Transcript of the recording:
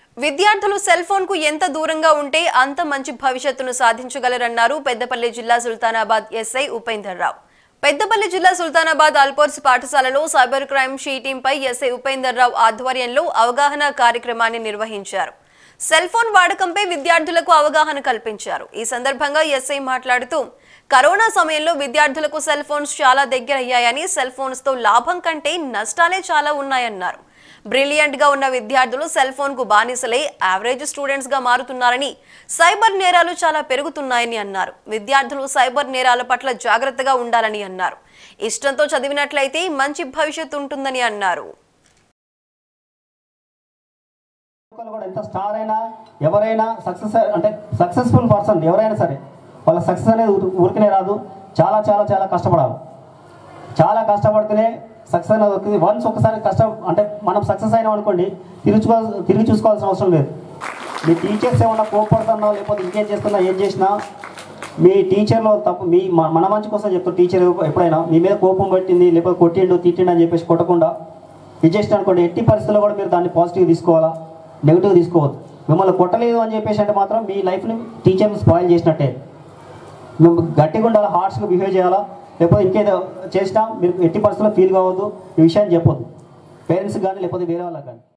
విద్యార్థులు cell phone కు ఎంత దూరంగా ఉంటే అంత మంచి భవిష్యత్తును సాధించగలరన్నారు పెద్దపల్లి జిల్లా సుల్తానాబాద్ ఎస్ఐ ఉపేందర్ రావు పెద్దపల్లి జిల్లా సుల్తానాబాద్ అల్పోర్స్ పాఠశాలలో సైబర్ క్రైమ్ షీ టీంపై ఎస్ఐ ఉపేందర్ రావు ఆధ్వర్యంలో అవగాహన కార్యక్రమాన్ని నిర్వహించారు సెల్ ఫోన్ వాడకంపై విద్యార్థులకు అవగాహన కల్పించారు ఈ సందర్భంగా ఎస్ఐ మాట్లాడుతూ కరోనా సమయంలో విద్యార్థులకు సెల్ ఫోన్స్ చాలా దగ్గరయ్యాయని సెల్ ఫోన్స్ తో లాభం కంటే నష్టాలే చాలా ఉన్నాయన్నారు బ్రిలియంట్ గా ఉన్న విద్యార్థులు సెల్ ఫోన్ కు బానిసలై యావరేజ్ స్టూడెంట్స్ గా మారుతున్నారని సైబర్ నేరాలు చాలా పెరుగుతున్నాయని అన్నారు విద్యార్థులు సైబర్ నేరాల పట్ల జాగ్రత్తగా ఉండాలని అన్నారు ఇష్టంతో చదివినట్లయితే మంచి భవిష్యత్తు ఉంటుందని అన్నారు ఒక్కరు కూడా ఎంత స్టార్ అయినా ఎవరైనా సక్సెస్ అంటే సక్సెస్ఫుల్ పర్సన్ ఎవరైనా సరే వాళ్ళ సక్సెస్ అనేది ఊరి- ఊరికనే రాదు చాలా చాలా చాలా కష్టపడాలి చాలా కష్టపడితేనే సక్సెస్ అనేది వస్తుంది వన్స్ ఒకసారి కష్టం అంటే మనం సక్సెస్ అయినాం అనుకోండి తిరిగి చూసుకోవాల్సి తిరిగి చూసుకోవాల్సిన అవసరం లేదు మీ టీచర్స్ ఏమన్నా కోపడుతున్నా లేకపోతే ఇంకేం చేస్తున్నా ఏం చేసినా మీ టీచర్లో తప్పు మీ మ- మన మంచి కోసం చెప్తారు టీచర్ ఎప్పుడైనా మీ మీద కోపం పెట్టింది లేకపోతే కొట్టిండు తిట్టిండు అని చెప్పేసి కొట్టకుండా ఇది చేసిన అనుకోండి ఎట్టి పరిస్థితుల్లో కూడా మీరు దాన్ని పాజిటివ్ తీసుకోవాలా నెగిటివ్ తీసుకోవద్దు మిమ్మల్ని కొట్టలేదు అని చెప్పేసి అంటే మాత్రం మీ లైఫ్ని టీచర్ని స్పాయిల్ చేసినట్టే మేము గట్టిగా ఉండాలి హార్ట్స్గా బిహేవ్ చేయాలా లేకపోతే ఇంకేదో చేసినా మీరు ఎట్టి పరిస్థితుల్లో ఫీల్ కావద్దు ఈ విషయాన్ని చెప్పొద్దు పేరెంట్స్ కానీ లేకపోతే వేరే వాళ్ళకి కానీ